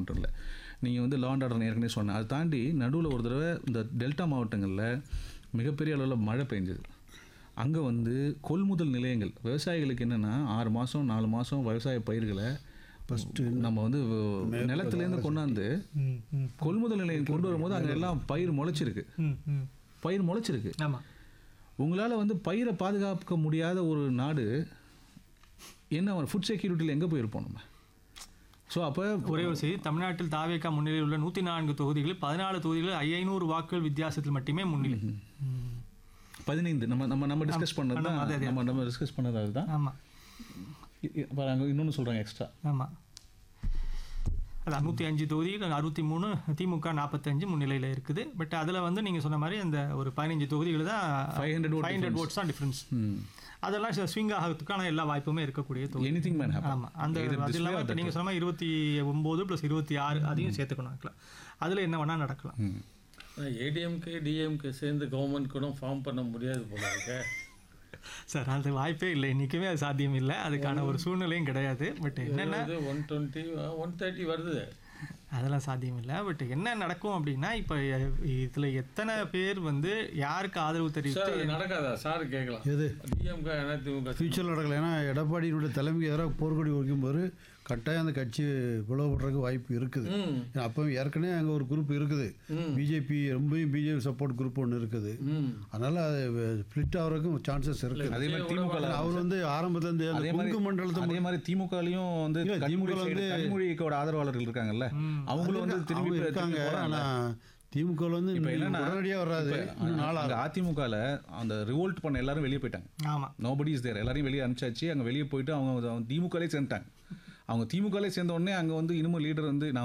மட்டும் இல்லை நீங்கள் வந்து லா அண்ட் ஆர்டர் ஏற்கனவே சொன்னேன் அதை தாண்டி நடுவில் ஒரு தடவை இந்த டெல்டா மாவட்டங்களில் மிகப்பெரிய அளவில் மழை பெஞ்சது அங்கே வந்து கொள்முதல் நிலையங்கள் விவசாயிகளுக்கு என்னென்னா ஆறு மாதம் நாலு மாதம் விவசாய பயிர்களை ஃபஸ்ட்டு நம்ம வந்து நிலத்துலேருந்து கொண்டாந்து ம் ம் கொள்முதல் நிலையம் கொண்டு வரும்போது அங்கே எல்லாம் பயிர் முளைச்சிருக்கு ம் ம் பயிர் முளைச்சிருக்கு ஆமாம் உங்களால் வந்து பயிரை பாதுகாக்க முடியாத ஒரு நாடு என்ன ஃபுட் செக்யூரிட்டியில் எங்கே போயிருப்போம் நம்ம ஸோ அப்போ ஒரே ஒரு செய்தி தமிழ்நாட்டில் தாவேக்கா முன்னிலையில் உள்ள நூற்றி நான்கு தொகுதிகளில் பதினாலு தொகுதிகளில் ஐநூறு வாக்குகள் வித்தியாசத்தில் மட்டுமே முன்னிலை ம். பதினைந்து நம்ம நம்ம நம்ம டிஸ்கஸ் பண்ணது தான் அதே, அதே. நம்ம நம்ம டிஸ்கஸ் பண்ணது அதுதான் ஆமாம் அங்கே இன்னொன்று சொல்கிறாங்க எக்ஸ்ட்ரா ஆமாம் அதான் நூற்றி அஞ்சு தொகுதியில் அறுபத்தி மூணு திமுக நாற்பத்தஞ்சு முன்னிலையில் இருக்குது பட் அதில் வந்து நீங்கள் சொன்ன மாதிரி அந்த ஒரு பதினஞ்சு தொகுதிகள் தான் 500 vote ஃபைவ் ஹண்ட்ரட் ஓட்ஸ் தான் டிஃப்ரென்ஸ் அதெல்லாம் ஸ்விங் ஆகிறதுக்கான எல்லா வாய்ப்புமே இருக்கக்கூடிய தொகுதி எனி திங் மேன் ஆமாம் அந்த அது இல்லாமல் இப்போ நீங்கள் சொன்ன மாதிரி இருபத்தி ஒம்பது ப்ளஸ் இருபத்தி ஆறு அதையும் சேர்த்துக்கணும் இருக்கலாம் அதில் என்ன வேணால் நடக்கலாம் ஏடிஎம்கே டிஎம்கே சேர்ந்து கவர்மெண்ட் கூட ஃபார்ம் பண்ண முடியாது போல இருக்க சார் அது வாய்ப்பே இல்லை இன்றைக்குமே அது சாத்தியம் இல்லை அதுக்கான ஒரு சூழ்நிலையும் கிடையாது பட் என்னென்ன ஒன் டுவெண்ட்டி ஒன் தேர்ட்டி வருது அதெல்லாம் சாத்தியம் இல்லை பட் என்ன நடக்கும் அப்படின்னா இப்போ இதில் எத்தனை பேர் வந்து யாருக்கு ஆதரவு சார் தெரிவித்து அது நடக்காதா சார் கேட்கலாம் எது டிஎம்கே அதிமுக ஃபியூச்சரில் நடக்கல ஏன்னா எடப்பாடியினுடைய தலைமைக்கு எதிராக போர்க்கொடி வைக்கும்போது கட்டாயம் அந்த கட்சி பிளவுபடுறதுக்கு வாய்ப்பு இருக்குது ம் ஏன்னா அப்போ ஏற்கனவே அங்கே ஒரு குரூப் இருக்குது ம். பிஜேபி ரொம்பவும் பிஜேபி சப்போர்ட் குரூப் ஒன்று இருக்குது ம் அதனால் அது ஸ்ப்ளிட் ஆகிறதுக்கும் சான்சஸ் இருக்குது அதே மாதிரி திமுக ஏன்னா அவர் வந்து ஆரம்பத்துலேருந்து அந்த அதே மாதிரி குங்கு மண்டலத்தை அதே மாதிரி திமுகலையும் வந்து இல்ல, கனிமொழி திமுக side- வந்து- கனிமொழிக்கோட ஆதரவாளர்கள் இருக்காங்கல்ல அவங்களும் வந்து திரும்பி அவங்க திரும்பி இருக்காங்க போறாங்கல்ல. ஆனால் திமுக வந்து இப்போ என்னன்னா உடனடியாக வராது இன்னும் நாளாக அங்கே அதிமுகவில் அந்த ரிவோல்ட் பண்ண எல்லாரும் வெளியே போயிட்டாங்க ஆமாம் நோபடி இஸ் தேர் எல்லாரையும் வெளியே அனுப்பிச்சாச்சு அங்கே வெளியே போயிட்டு அவங்க அவங்க திமுகலே சேர்ந்துட்டாங்க அவங்க திமுகலே சேர்ந்த உடனே அங்கே வந்து இனிமே லீடர் வந்து நான்